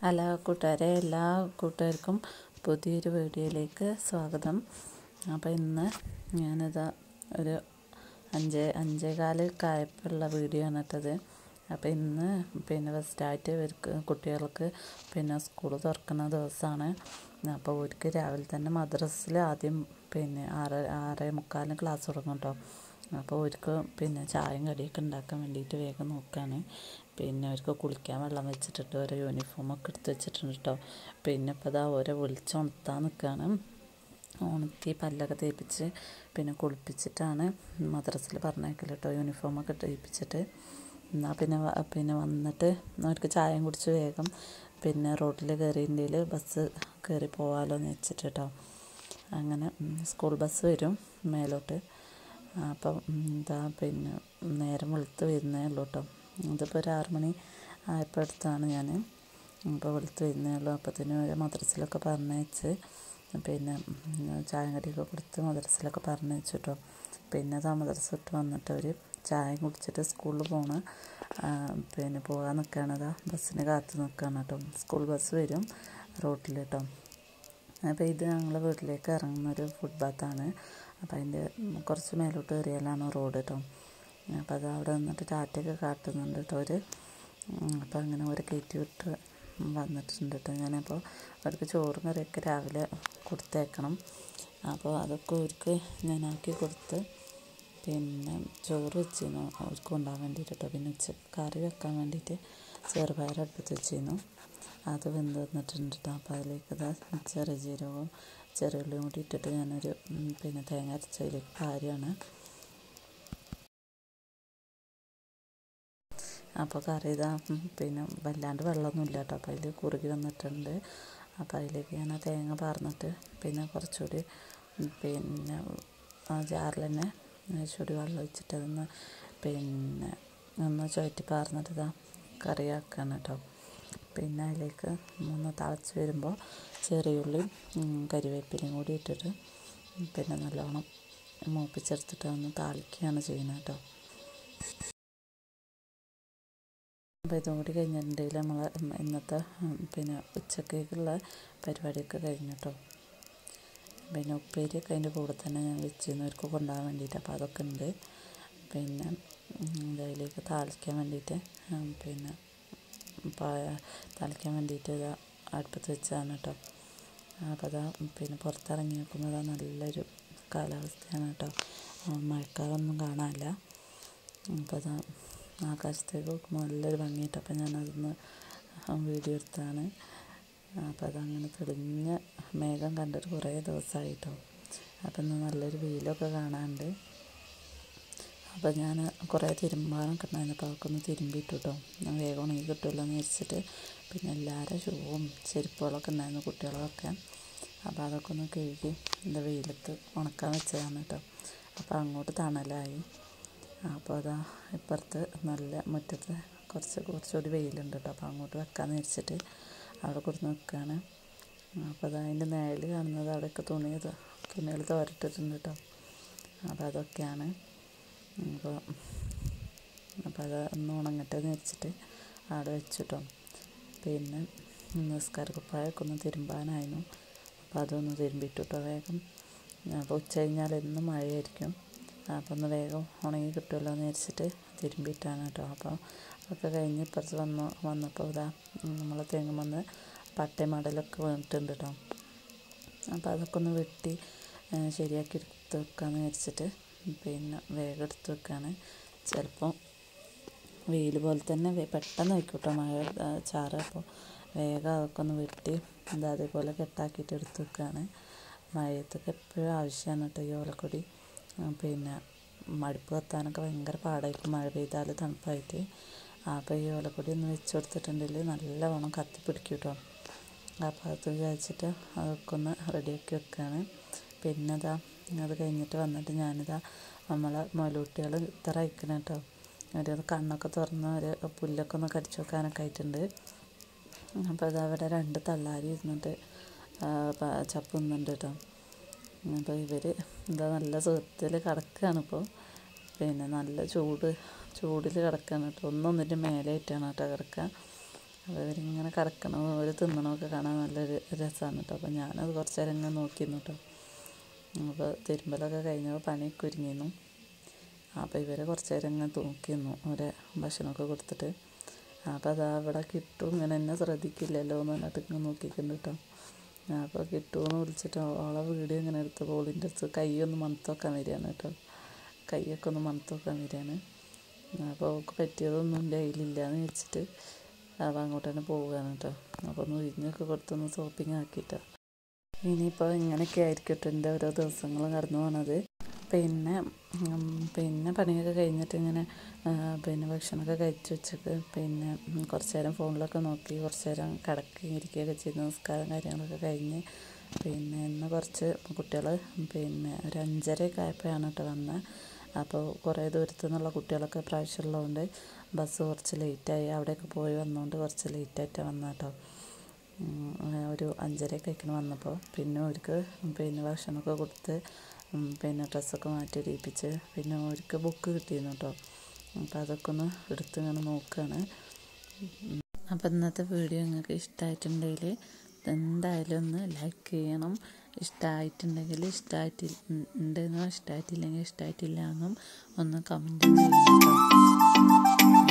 hello കൂട്ടുകാരെ എല്ലാ കൂട്ടുകാർക്കും പുതിയൊരു വീഡിയോയിലേക്ക് സ്വാഗതം അപ്പോൾ ഇന്ന് ഞാനിതാ ഒരു അഞ്ച് അഞ്ചേകാലൊക്കെ ആയപ്പോഴുള്ള വീഡിയോ ആണ് ഇട്ടത് അപ്പോൾ ഇന്ന് പിന്നെ ഫസ്റ്റായിട്ട് ഇവർക്ക് കുട്ടികൾക്ക് പിന്നെ സ്കൂൾ തുറക്കുന്ന ദിവസമാണ് അപ്പോൾ അവർക്ക് രാവിലെ തന്നെ മദ്രസിൽ ആദ്യം പിന്നെ ആറ് ആറേ മുക്കാലിന് ക്ലാസ് തുടങ്ങും കേട്ടോ അപ്പോൾ അവർക്ക് പിന്നെ ചായയും കടിയൊക്കെ ഉണ്ടാക്കാൻ വേണ്ടിയിട്ട് വേഗം നോക്കുകയാണ് പിന്നെ അവർക്ക് കുളിക്കാൻ വെള്ളം വെച്ചിട്ടുണ്ട് ഓരോ യൂണിഫോമൊക്കെ എടുത്ത് വെച്ചിട്ടുണ്ട് കേട്ടോ പിന്നെ ഇപ്പോൾ ഇതാ ഓരോ വിളിച്ചുണർത്താൻ നിൽക്കുകയാണ് ഉണർത്തി പല്ലൊക്കെ തേപ്പിച്ച് പിന്നെ കുളിപ്പിച്ചിട്ടാണ് മദ്രസിൽ പറഞ്ഞേക്കൽ കേട്ടോ യൂണിഫോമൊക്കെ തേപ്പിച്ചിട്ട് എന്നാൽ പിന്നെ പിന്നെ വന്നിട്ട് അവർക്ക് ചായയും കുടിച്ച് വേഗം പിന്നെ റോഡിൽ കയറിയതിൻ്റെ ബസ് കയറി പോകാമല്ലോ എന്ന് വെച്ചിട്ട് കേട്ടോ അങ്ങനെ സ്കൂൾ ബസ് വരും മേലോട്ട് അപ്പം എന്താ പിന്നെ നേരം വെളുത്ത് വരുന്നേ ഉള്ളൂ കേട്ടോ ഇതിപ്പോൾ ഒരു ആറ് മണി ആയപ്പോൾ അടുത്താണ് ഞാൻ അപ്പോൾ വെളുത്ത് വരുന്നേ ഉള്ളൂ അപ്പത്തിന് മദ്രസിലൊക്കെ പറഞ്ഞയച്ച് പിന്നെ ചായ കടിയൊക്കെ കൊടുത്ത് മദ്രസിലൊക്കെ പറഞ്ഞയച്ചു കേട്ടോ പിന്നെ അത് മദ്രസ വിട്ട് വന്നിട്ട് അവർ ചായ കുടിച്ചിട്ട് സ്കൂളിൽ പോണ പിന്നെ പോകാൻ നിൽക്കുകയാണതാ ബസ്സിന് കാത്ത് നിൽക്കുകയാണ് കേട്ടോ സ്കൂൾ ബസ് വരും റോട്ടിൽ കേട്ടോ അപ്പോൾ ഇത് ഞങ്ങളെ വീട്ടിലേക്ക് ഇറങ്ങുന്ന ഒരു ഫുട് ബാത്താണ് അപ്പോൾ അതിൻ്റെ കുറച്ച് മേലോട്ട് കയറിയാലാണ് റോഡ് കേട്ടോ അപ്പോൾ അത് അവിടെ നിന്നിട്ട് ടാറ്റയൊക്കെ കാട്ടുന്നുണ്ട് കേട്ടോ അവർ അപ്പോൾ അങ്ങനെ ഒരു കയറ്റി വിട്ട് വന്നിട്ടുണ്ട് കേട്ടോ ഞാനപ്പോൾ അവർക്ക് ചോറും കറിയൊക്കെ രാവിലെ കൊടുത്തേക്കണം അപ്പോൾ അതൊക്കെ അവർക്ക് ഞാൻ ആക്കി കൊടുത്ത് പിന്നെ ചോറ് വെച്ചിരുന്നു അവർക്ക് കൊണ്ടുപോകാൻ വേണ്ടിയിട്ട് കേട്ടോ പിന്നെ ഉച്ച കറി വെക്കാൻ വേണ്ടിയിട്ട് ചെറുപയർ അടുപ്പത്ത് വെച്ചിരുന്നു അത് വെന്ത് വന്നിട്ടുണ്ട് കേട്ടോ അപ്പോൾ അതിലേക്ക് ഇതാ ചെറിയ ജീരകവും ചെറുള്ളിയും കൂടി ഇട്ടിട്ട് ഞാനൊരു പിന്നെ തേങ്ങ അരച്ചതിലേക്ക് പാരിയാണ് അപ്പോൾ കറി ഇതാ പിന്നെ വല്ലാണ്ട് വെള്ളമൊന്നുമില്ല കേട്ടോ അപ്പോൾ അതിൽ കുറുകി വന്നിട്ടുണ്ട് അപ്പോൾ അതിലേക്ക് ഞാൻ ആ തേങ്ങ പാർന്നിട്ട് പിന്നെ കുറച്ചുകൂടി പിന്നെ ആ ജാറിൽ തന്നെ ചുടി വെള്ളം ഒഴിച്ചിട്ട് അതൊന്ന് പിന്നെ ഒന്ന് ചുവറ്റി പാർന്നിട്ട് ഇതാ കറിയാക്കുകയാണ് കേട്ടോ പിന്നെ അതിലേക്ക് ഒന്ന് തിളച്ച് വരുമ്പോൾ ചെറിയുള്ളിയും കരിവേപ്പിലയും കൂടി ഇട്ടിട്ട് പിന്നെ നല്ലോണം മൂപ്പിച്ചെടുത്തിട്ട് ഒന്ന് താളിക്കുകയാണ് ചെയ്യുന്നത് കേട്ടോ അപ്പോൾ ഇതും കൂടി കഴിഞ്ഞിട്ടുണ്ടെങ്കിൽ നമ്മൾ ഇന്നത്തെ പിന്നെ ഉച്ചക്കേക്കുള്ള പരിപാടിയൊക്കെ കഴിഞ്ഞു കേട്ടോ പിന്നെ ഉപ്പേരിയൊക്കെ അതിൻ്റെ കൂടെ തന്നെ ഞാൻ വെച്ചിരുന്നു അവർക്ക് കൊണ്ടുപോകാൻ വേണ്ടിയിട്ട് അപ്പോൾ അതൊക്കെ ഉണ്ട് പിന്നെ അതിലേക്ക് താളിക്കാൻ വേണ്ടിയിട്ട് പിന്നെ തളിക്കാൻ വേണ്ടിയിട്ട് ഇതാ അടുപ്പത്ത് വെച്ചാണ് കേട്ടോ അപ്പോൾ അതാ പിന്നെ പുറത്തിറങ്ങി നോക്കുമ്പോൾ അതാ നല്ലൊരു കാലാവസ്ഥയാണ് കേട്ടോ മഴക്കാലമൊന്നും കാണാനില്ല അപ്പോൾ അതാ ആകാശത്തേക്ക് നോക്കുമ്പോൾ നല്ലൊരു ഭംഗിയിട്ട് അപ്പോൾ ഞാനതൊന്ന് വീഡിയോ എടുത്താണ് അപ്പോൾ അതങ്ങനെ തെളിഞ്ഞ മേഘം കണ്ടിട്ട് കുറേ ദിവസമായിട്ടോ അപ്പം ഇന്ന് നല്ലൊരു വെയിലൊക്കെ കാണാനുണ്ട് അപ്പോൾ ഞാൻ കുറേ തിരുമ്പാനൊക്കെ ഉണ്ടായിരുന്നു അപ്പോൾ അതൊക്കെ ഒന്ന് തിരുമ്പിയിട്ടു കേട്ടോ ഞാൻ വേഗം ഉണങ്ങി കിട്ടുമല്ലോ എന്ന് വെച്ചിട്ട് പിന്നെ എല്ലാവരും ഷൂവും ചെരുപ്പുകളൊക്കെ ഉണ്ടായിരുന്നു കുട്ടികളൊക്കെ അപ്പോൾ അതൊക്കെ ഒന്ന് കഴുകി എന്താ വെയിലത്ത് ഉണക്കാൻ വെച്ചതാണ് കേട്ടോ അപ്പോൾ അങ്ങോട്ട് തണലായി അപ്പോൾ അതാ ഇപ്പുറത്ത് നല്ല മുറ്റത്ത് കുറച്ച് കുറച്ചുകൂടി വെയിലുണ്ട് കേട്ടോ അപ്പോൾ അങ്ങോട്ട് വെക്കാമെന്ന് വെച്ചിട്ട് അവിടെ കൊടുത്ത് നിൽക്കുകയാണ് അപ്പോൾ അത് അതിൻ്റെ നിഴൽ കാണുന്നത് അവിടെയൊക്കെ തുണി തുണികൾ തോരട്ടിട്ടുണ്ട് കേട്ടോ അപ്പോൾ അതൊക്കെയാണ് അപ്പോൾ അപ്പോൾ അത് ഒന്ന് ഉണങ്ങട്ടെ എന്ന് വെച്ചിട്ട് അവിടെ വെച്ചു കേട്ടോ പിന്നെ നിസ്കാര കുപ്പായൊക്കെ ഒന്ന് തിരുമ്പാനായിരുന്നു അപ്പോൾ അതൊന്ന് തിരുമ്പിട്ടു കേട്ടോ വേഗം അപ്പോൾ ഉച്ച കഴിഞ്ഞാൽ എന്നും മഴയായിരിക്കും അപ്പോൾ ഒന്ന് വേഗം ഉണങ്ങി കിട്ടുമല്ലോ എന്ന് വിചാരിച്ചിട്ട് തിരുമ്പിയിട്ടാണ് കേട്ടോ അപ്പോൾ അതൊക്കെ കഴിഞ്ഞ് ഇപ്പുറത്ത് വന്നു വന്നപ്പോൾ ഇതാ നമ്മൾ തെങ്ങുമെന്ന് പട്ടയും മടലൊക്കെ വീണിട്ടുണ്ട് കേട്ടോ അപ്പോൾ അതൊക്കെ ഒന്ന് വെട്ടി ശരിയാക്കി എടുത്ത് വെക്കാമെന്ന് വിചാരിച്ചിട്ട് പിന്നെ വേഗം എടുത്ത് വെക്കുകയാണ് ചിലപ്പോൾ വെയിൽ പോലെ തന്നെ പെട്ടെന്ന് വയ്ക്കും കേട്ടോ മഴ ചാറ് അപ്പോൾ വേഗം അതൊക്കെ ഒന്ന് വെട്ടി എന്താ അതേപോലെ കെട്ടാക്കിയിട്ട് എടുത്ത് വെക്കുകയാണ് മഴയത്തൊക്കെ എപ്പോഴും ആവശ്യമാണ് കേട്ടോ ഈ ഓലക്കൊടി പിന്നെ മടുപ്പ് കത്താനൊക്കെ ഭയങ്കര പാടായിരിക്കും മഴ പെയ്താൽ തണുപ്പായിട്ട് അപ്പോൾ ഈ ഓലക്കൊടി ഒന്ന് വെച്ച് കൊടുത്തിട്ടുണ്ടെങ്കിൽ നല്ലവണ്ണം കത്തി പിടിക്കും കേട്ടോ അപ്പോൾ അത് വിചാരിച്ചിട്ട് അതൊക്കെ ഒന്ന് റെഡിയാക്കി വെക്കുകയാണ് പിന്നെ അതാ അത് കഴിഞ്ഞിട്ട് വന്നിട്ട് ഞാനിതാ നമ്മളെ മുലൂട്ടികൾ ഇത്ര അയക്കണം കേട്ടോ ഒരു കണ്ണൊക്കെ തുറന്ന് ഒരു പുല്ലൊക്കെ ഒന്ന് കടിച്ചു വെക്കാനൊക്കെ ആയിട്ടുണ്ട് അപ്പോൾ അത് അവിടെ രണ്ട് തള്ളാരി ഇരുന്നിട്ട് ചപ്പുന്നുണ്ട് കേട്ടോ അപ്പോൾ ഇവർ എന്താ നല്ല സുഖത്തിൽ കിടക്കുകയാണ് ഇപ്പോൾ പിന്നെ നല്ല ചൂട് ചൂടിൽ കിടക്കുകയാണ് കേട്ടോ ഒന്നൊന്നിൻ്റെ മേലെ ആയിട്ടാണ് കേട്ടോ കിടക്കുക അപ്പോൾ ഇവരിങ്ങനെ കിടക്കണോ ഒരു തിന്നണമൊക്കെ കാണാൻ നല്ലൊരു രസമാണ് കേട്ടോ അപ്പോൾ ഞാനത് കുറച്ച് നേരം ഇങ്ങനെ നോക്കിയിരുന്നു കേട്ടോ അപ്പോൾ തിരുമ്പലൊക്കെ കഴിഞ്ഞപ്പോൾ പണിയൊക്കെ ഒരുങ്ങിയിരുന്നു അപ്പോൾ ഇവരെ കുറച്ച് നേരം ഇങ്ങനെ നോക്കിയിരുന്നു അവരെ ഭക്ഷണമൊക്കെ കൊടുത്തിട്ട് അപ്പോൾ അതാ അവിടെ കിട്ടും ഇങ്ങനെ എന്നെ ശ്രദ്ധിക്കില്ലല്ലോ എന്ന് പറഞ്ഞിട്ട് ഇങ്ങനെ നോക്കിയിട്ടുണ്ട് കേട്ടോ അപ്പോൾ കിട്ടുമെന്ന് വിളിച്ചിട്ട് അവളെ വീഡിയോ ഇങ്ങനെ എടുത്തപ്പോൾ ഓളിൻ്റെ അടുത്ത് കൈയൊന്ന് മണത്ത് വെക്കാൻ വരികയാണ് കേട്ടോ കൈയൊക്കെ ഒന്ന് മണത്ത് വെക്കാൻ വരികയാണ് അപ്പോൾ അവൾക്ക് പറ്റിയതൊന്നും എൻ്റെ കയ്യിലില്ല എന്ന് വെച്ചിട്ട് അപ്പോൾ അങ്ങോട്ട് തന്നെ പോവുകയാണ് കേട്ടോ അപ്പോൾ ഒന്ന് ഉരിഞ്ഞൊക്കെ കൊടുത്തൊന്ന് സോപ്പിങ് ആക്കിയിട്ടോ ഇനിയിപ്പോൾ ഇങ്ങനെയൊക്കെ ആയിരിക്കും കേട്ടോ എൻ്റെ ഓരോ ദിവസങ്ങൾ കടന്നു പോണത് പിന്നെ ഉം, പിന്നെ പണിയൊക്കെ കഴിഞ്ഞിട്ട് ഇങ്ങനെ ആ, പിന്നെ ഭക്ഷണമൊക്കെ കഴിച്ച് വെച്ചിട്ട് പിന്നെ ഉം, കുറച്ച് നേരം ഫോണിലൊക്കെ നോക്കി കുറച്ച് നേരം കിടക്കുകയും ഇരിക്കുകയൊക്കെ ചെയ്ത് നമസ്കാരം കാര്യങ്ങളൊക്കെ കഴിഞ്ഞ് പിന്നെ ഇന്ന് കുറച്ച് കുട്ടികൾ പിന്നെ ഒരു അഞ്ചരയൊക്കെ ആയപ്പോഴാണ് കേട്ടോ വന്നത് അപ്പോൾ കുറേ ദൂരത്തു നിന്നുള്ള കുട്ടികളൊക്കെ പ്രാവശ്യമുള്ളതുകൊണ്ട് ബസ് കുറച്ച് ലേറ്റായി അവിടെയൊക്കെ പോയി വന്നുകൊണ്ട് കുറച്ച് ലേറ്റായിട്ടാണ് വന്നത് കേട്ടോ ഉം, ഒരു അഞ്ചരയൊക്കെ ആയിക്കണം വന്നപ്പോൾ പിന്നെ അവർക്ക് പിന്നെ ഭക്ഷണമൊക്കെ കൊടുത്ത് ഉം, പിന്നെ ഡ്രസ്സൊക്കെ മാറ്റി ഇടിയിപ്പിച്ച് പിന്നെ അവർക്ക് ബുക്ക് കിട്ടിയിരുന്നു കേട്ടോ അപ്പോൾ അതൊക്കെ ഒന്ന് എടുത്ത് ഇങ്ങനെ നോക്കുകയാണ് അപ്പോൾ ഇന്നത്തെ വീഡിയോ നിങ്ങൾക്ക് ഇഷ്ടമായിട്ടുണ്ടെങ്കിൽ എന്തായാലും ഒന്ന് ലൈക്ക് ചെയ്യണം ഇഷ്ടമായിട്ടുണ്ടെങ്കിൽ ഇഷ്ടമായിട്ട് ഉണ്ടെന്നോ ഇഷ്ടമായിട്ടില്ലെങ്കിൽ ഇഷ്ടമായിട്ടില്ല എന്നും ഒന്ന് കമൻറ്റ് ചെയ്യണം കേട്ടോ